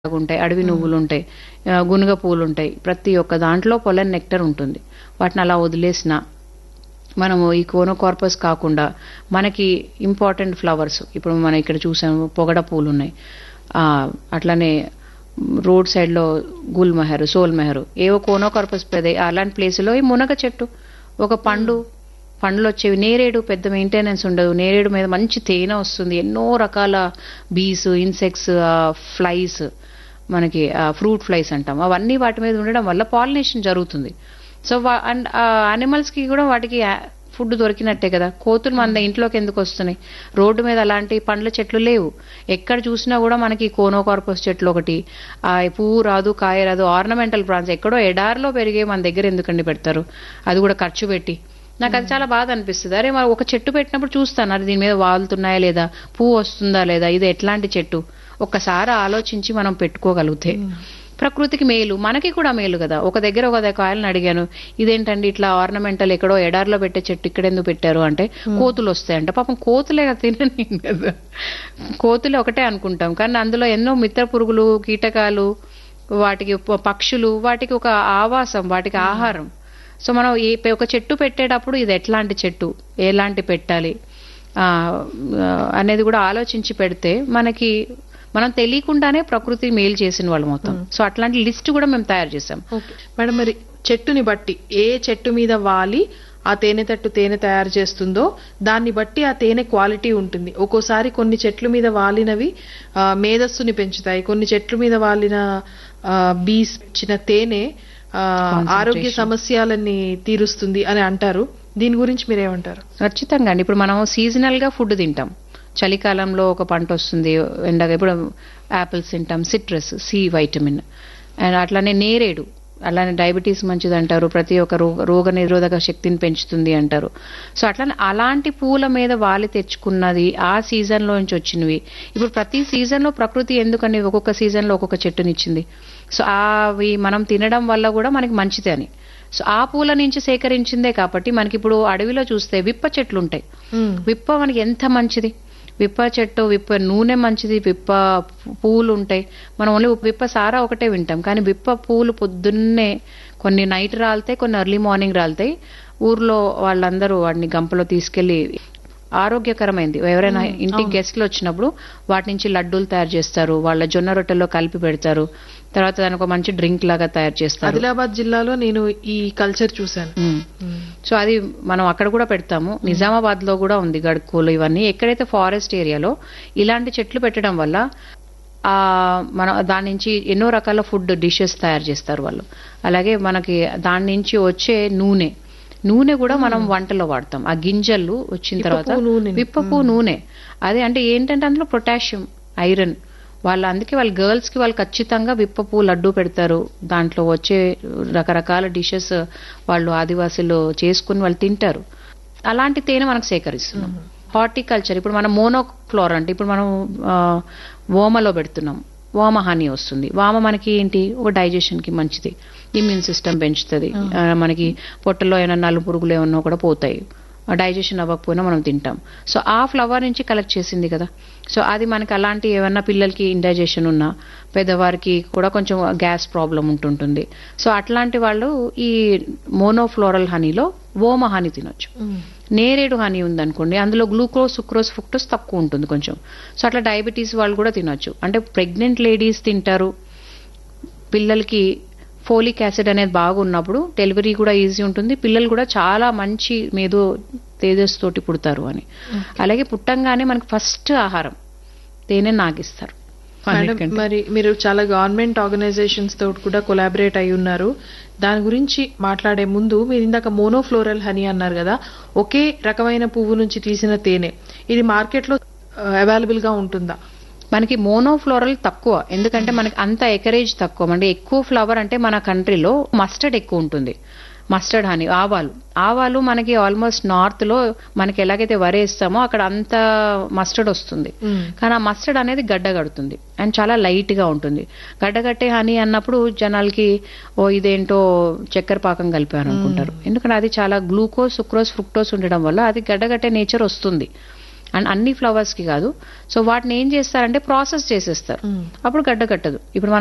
ఉంటాయి అడవి నువ్వులు ఉంటాయి ఆ, గునుగ పూలు ఉంటాయి ప్రతి ఒక్క దాంట్లో పొలన్ నెక్టర్ ఉంటుంది వాటిని అలా వదిలేసిన మనము ఈ కోనోకార్పస్ కాకుండా మనకి ఇంపార్టెంట్ ఫ్లవర్స్ ఇప్పుడు మనం ఇక్కడ చూసాము పొగడ పూలు ఉన్నాయి ఆ, అట్లానే రోడ్ సైడ్ లో గుల్ మెహర్ సోల్ మెహర్ ఏవో కోనోకార్పస్ పెద్ద అలాంటి ప్లేసులో ఈ మునగ చెట్టు ఒక పండు పండ్లు వచ్చేవి నేరేడు పెద్ద మెయింటెనెన్స్ ఉండదు నేరేడు మీద మంచి తేనె వస్తుంది ఎన్నో రకాల బీస్ ఇన్సెక్ట్స్ ఫ్లైస్ మనకి ఫ్రూట్ ఫ్లైస్ అంటాం అవన్నీ వాటి మీద ఉండడం వల్ల పాలినేషన్ జరుగుతుంది సో అండ్ అనిమల్స్ కి కూడా వాటికి ఫుడ్ దొరికినట్టే కదా కోతులు మన ఇంట్లోకి ఎందుకు వస్తున్నాయి రోడ్డు మీద అలాంటి పండ్ల చెట్లు లేవు ఎక్కడ చూసినా కూడా మనకి కోనోకార్పస్ చెట్లు ఒకటి ఆ పువ్వు రాదు కాయ రాదు ఆర్నమెంటల్ ప్లాంట్స్ ఎక్కడో ఎడారిలో పెరిగే మన దగ్గర ఎందుకండి పెడతారు అది కూడా ఖర్చు పెట్టి నాకు అది చాలా బాధ అనిపిస్తుంది అరే మరి ఒక చెట్టు పెట్టినప్పుడు చూస్తాను అది దీని మీద వాలుతున్నాయా లేదా పువ్వు వస్తుందా లేదా ఇది ఎట్లాంటి చెట్టు ఒక్కసారి ఆలోచించి మనం పెట్టుకోగలిగితే ప్రకృతికి మేలు మనకి కూడా మేలు కదా ఒక దగ్గర ఒక దగ్గర కాయలను అడిగాను ఇదేంటండి ఇట్లా ఆర్నమెంటల్ ఎక్కడో ఎడారిలో పెట్టే చెట్టు ఇక్కడ ఎందుకు పెట్టారు అంటే కోతులు వస్తాయంట పాపం కోతులే కదా తినని కదా కోతులే ఒకటే అనుకుంటాం కానీ అందులో ఎన్నో మిత్ర పురుగులు కీటకాలు వాటికి ప- పక్షులు వాటికి ఒక ఆవాసం వాటికి ఆహారం సో మనం ఈ పె- ఒక చెట్టు పెట్టేటప్పుడు ఇది ఎట్లాంటి చెట్టు ఎలాంటి పెట్టాలి ఆ, ఆ, అనేది కూడా ఆలోచించి పెడితే మనకి మనం తెలియకుండానే ప్రకృతి మేలు చేసిన వాళ్ళు మొత్తం సో అట్లాంటి లిస్ట్ కూడా మేము తయారు చేసాం ఓకే మేడం మరి చెట్టుని బట్టి ఏ చెట్టు మీద వాలి ఆ తేనె తట్టు తేనె తయారు చేస్తుందో దాన్ని బట్టి ఆ తేనె క్వాలిటీ ఉంటుంది ఒక్కోసారి కొన్ని చెట్ల మీద వాలినవి ఆ, మేధస్సుని పెంచుతాయి కొన్ని చెట్ల మీద వాలిన బీస్ ఇచ్చిన తేనె ఆ, ఆరోగ్య సమస్యలని తీరుస్తుంది అని అంటారు దీని గురించి మీరేమంటారు ఖచ్చితంగా అండి ఇప్పుడు మనం సీజనల్ గా ఫుడ్ తింటాం చలికాలంలో ఒక పంట వస్తుంది ఎండగా ఇప్పుడు యాపిల్స్ తింటాం సిట్రస్ సి వైటమిన్ అండ్ అట్లానే నేరేడు అలానే డయాబెటీస్ మంచిది అంటారు ప్రతి ఒక్క రోగ రోగ నిరోధక శక్తిని పెంచుతుంది అంటారు సో అట్లానే అలాంటి పూల మీద వాలి తెచ్చుకున్నది ఆ సీజన్ లో నుంచి వచ్చినవి ఇప్పుడు ప్రతి సీజన్ లో ప్రకృతి ఎందుకండి ఒక్కొక్క సీజన్ లో ఒక్కొక్క చెట్టునిచ్చింది సో అవి మనం తినడం వల్ల కూడా మనకి మంచిది అని సో ఆ పూల నుంచి సేకరించిందే కాబట్టి మనకి ఇప్పుడు అడవిలో చూస్తే విప్ప చెట్లు ఉంటాయి విప్ప మనకి ఎంత మంచిది విప్ప చెట్టు విప్ప నూనె మంచిది విప్ప పూలు ఉంటాయి మనం ఓన్లీ విప్ప సారా ఒకటే వింటాం కానీ విప్ప పూలు పొద్దున్నే కొన్ని నైట్ రాలుతాయి కొన్ని ఎర్లీ మార్నింగ్ రాలుతాయి ఊర్లో వాళ్ళందరూ వాటిని గంపలో తీసుకెళ్లి ఆరోగ్యకరమైంది ఎవరైనా ఇంటికి గెస్ట్లు వచ్చినప్పుడు వాటి నుంచి లడ్డూలు తయారు చేస్తారు వాళ్ళ జొన్న రొట్టెల్లో కలిపి పెడతారు తర్వాత దానికి ఒక మంచి డ్రింక్ లాగా తయారు చేస్తారు ఆదిలాబాద్ జిల్లాలో నేను ఈ కల్చర్ చూశాను ఉమ్. సో అది మనం అక్కడ కూడా పెడతాము నిజామాబాద్ లో కూడా ఉంది గడుకోలు ఇవన్నీ ఎక్కడైతే ఫారెస్ట్ ఏరియాలో ఇలాంటి చెట్లు పెట్టడం వల్ల ఆ మనం దాని నుంచి ఎన్నో రకాల ఫుడ్ డిషెస్ తయారు చేస్తారు వాళ్ళు అలాగే మనకి దాని నుంచి వచ్చే నూనె నూనె కూడా మనం వంటలో వాడతాం ఆ గింజలు వచ్చిన తర్వాత విప్పపు నూనెని. విప్పపు నూనె అదే అంటే ఏంటంటే అందులో పొటాషియం ఐరన్ వాళ్ళ అందుకే వాళ్ళ గర్ల్స్ కి వాళ్ళు ఖచ్చితంగా విప్పపు లడ్డు పెడతారు దాంట్లో వచ్చే రకరకాల డిషెస్ వాళ్ళు ఆదివాసులు చేసుకుని వాళ్ళు తింటారు అలాంటి తేనె మనకు సేకరిస్తున్నాం హార్టికల్చర్ ఇప్పుడు మనం మోనోఫ్లోర్ అంటే ఇప్పుడు మనం ఆ, ఓమలో పెడుతున్నాం వామ హాని వస్తుంది వామ మనకి ఏంటి ఒక డైజెషన్ కి మంచిది ఇమ్యూన్ సిస్టమ్ పెంచుతుంది ఆ, మనకి పొట్టలో ఏమైనా నలుపు పురుగులు ఏమన్నా కూడా పోతాయి డైజెషన్ అవ్వకపోయినా మనం తింటాం సో ఆ ఫ్లవర్ నుంచి కలెక్ట్ చేసింది కదా సో అది మనకి అలాంటి ఏమన్నా పిల్లలకి ఇండైజెషన్ ఉన్నా పెద్దవారికి కూడా కొంచెం గ్యాస్ ప్రాబ్లం ఉంటుంటుంది సో అట్లాంటి వాళ్ళు ఈ మోనోఫ్లోరల్ హనీలో ఓమ హనీ తినొచ్చు నేరేడు హనీ ఉందనుకోండి అందులో గ్లూకోజ్ సుక్రోజ్ ఫ్రుక్టోస్ తక్కువ ఉంటుంది కొంచెం సో అట్లా డయాబెటీస్ వాళ్ళు కూడా తినొచ్చు అంటే ప్రెగ్నెంట్ లేడీస్ తింటారు పిల్లలకి ఫోలిక్ యాసిడ్ అనేది బాగున్నప్పుడు డెలివరీ కూడా ఈజీ ఉంటుంది పిల్లలు కూడా చాలా మంచి మేధో తేజస్ తోటి పుడతారు అని అలాగే పుట్టంగానే మనకి ఫస్ట్ ఆహారం తేనె నాగిస్తారు మేడం మరి మీరు చాలా గవర్నమెంట్ ఆర్గనైజేషన్స్ తోటి కూడా కొలాబరేట్ అయి ఉన్నారు దాని గురించి మాట్లాడే ముందు మీరు ఇందాక మోనోఫ్లోరల్ హనీ అన్నారు కదా ఒకే రకమైన పువ్వు నుంచి తీసిన తేనె ఇది మార్కెట్ లో అవైలబుల్ గా ఉంటుందా మనకి మోనోఫ్లోరల్ తక్కువ ఎందుకంటే మనకి అంత ఎకరేజ్ తక్కువ అంటే ఎక్కువ ఫ్లవర్ అంటే మన కంట్రీలో మస్టర్డ్ ఎక్కువ ఉంటుంది మస్టర్డ్ హనీ ఆవాలు ఆవాలు మనకి ఆల్మోస్ట్ నార్త్ లో మనకి ఎలాగైతే వరేస్తామో అక్కడ అంత మస్టర్డ్ వస్తుంది కానీ ఆ మస్టర్డ్ అనేది గడ్డ కడుతుంది అండ్ చాలా లైట్ గా ఉంటుంది గడ్డగట్టే హనీ అన్నప్పుడు జనాలకి ఓ ఇదేంటో చక్కెర పాకం కలిపారు అనుకుంటారు ఎందుకంటే అది చాలా గ్లూకోజ్ సుక్రోజ్ ఫ్రుక్టోస్ ఉండడం వల్ల అది గడ్డగట్టే నేచర్ వస్తుంది అండ్ అన్ని ఫ్లవర్స్ కి కాదు సో వాటిని ఏం చేస్తారంటే ప్రాసెస్ చేసేస్తారు మ్మ్. అప్పుడు గడ్డ కట్టదు ఇప్పుడు మనం